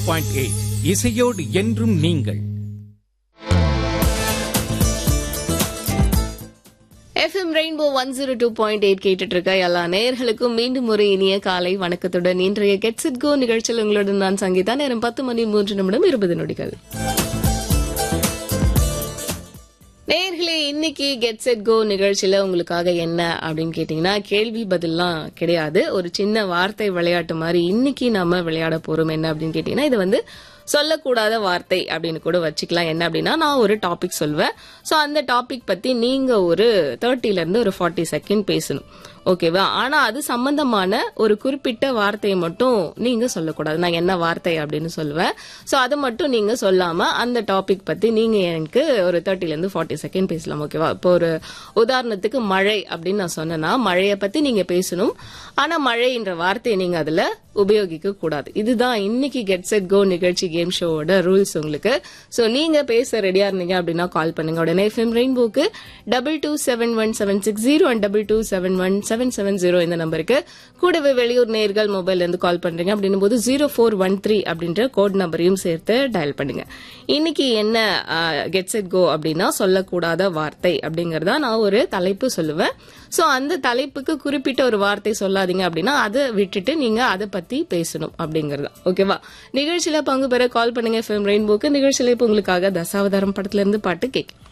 point eight இசையோடு என்றும் நீங்கள் FM rainbow one zero two point eight கேட்டுட்டு இருக்க எல்லா நேயர்களுக்கும் மீண்டும் ஒரு இனிய காலை வணக்கத்துடன் இன்றைய கெட்ஸ் இட் கோ நிகழ்ச்சியில் உங்களுடன் நான் சங்கீதா நேரம் பத்து மணி மூன்று நிமிடம் இருபது நொடிகள் நேயர்களே இன்னைக்கு கெட் செட் கோ நிகழ்ச்சியில உங்களுக்காக என்ன அப்படின்னு கேட்டீங்கன்னா கேள்வி பதில்லாம் கிடையாது ஒரு சின்ன வார்த்தை விளையாட்டு மாதிரி இன்னைக்கு நாம விளையாட போறோம் என்ன அப்படின்னு கேட்டீங்கன்னா இது வந்து சொல்லக்கூடாத வார்த்தை அப்படின்னு கூட வச்சுக்கலாம் என்ன அப்படின்னா நான் ஒரு டாபிக் சொல்வேன் ஸோ அந்த டாபிக் பத்தி நீங்க ஒரு தேர்ட்டில இருந்து ஒரு ஃபார்ட்டி செகண்ட் பேசணும் ஓகேவா ஆனா அது சம்பந்தமான ஒரு குறிப்பிட்ட வார்த்தையை மட்டும் நீங்க சொல்லக்கூடாது நான் என்ன வார்த்தை அப்படின்னு சொல்லுவேன் சோ அதை மட்டும் நீங்க சொல்லாம அந்த டாபிக் பத்தி நீங்க எனக்கு ஒரு தேர்ட்டில இருந்து ஃபார்ட்டி செகண்ட் பேசலாம் ஓகேவா இப்போ ஒரு உதாரணத்துக்கு மழை அப்படின்னு நான் சொன்னேன்னா மழையை பத்தி நீங்க பேசணும் ஆனா மழைன்ற வார்த்தையை நீங்க அதுல உபயோகிக்க கூடாது இதுதான் இன்னைக்கு கெட் செட் கோ நிகழ்ச்சி கேம் ஷோவோட ரூல்ஸ் உங்களுக்கு சோ நீங்க பேச ரெடியா இருந்தீங்க அப்படின்னா கால் பண்ணுங்க உடனே எஃப்எம் ரெயின்போக்கு double two seven one seven six zero and double two seven one seven seven zero இந்த நம்பருக்கு கூடவே வெளியூர் நேர்கள் மொபைல்ல இருந்து கால் பண்றீங்க அப்படின்னும் போது ஜீரோ ஃபோர் ஒன் த்ரீ அப்படின்ற கோட் நம்பரையும் சேர்த்து டயல் பண்ணுங்க இன்னைக்கு என்ன கெட் செட் கோ அப்படின்னா சொல்லக்கூடாத வார்த்தை அப்படிங்கறதா நான் ஒரு தலைப்பு சொல்லுவேன் சோ அந்த தலைப்புக்கு குறிப்பிட்ட ஒரு வார்த்தை சொல்லாதீங்க அப்படின்னா அதை விட்டுட்டு நீங்க அதை பத்தி பேசணும் அப்படிங்கறது ஓகேவா நிகழ்ச்சியில பங்கு பெற கால் பண்ணுங்க எஃப்எம் ரெயின்போக்கு நிகழ்ச்சியில இப்ப உங்களுக்காக தசாவதாரம் படத்துல இருந்து பாட்டு கேட்க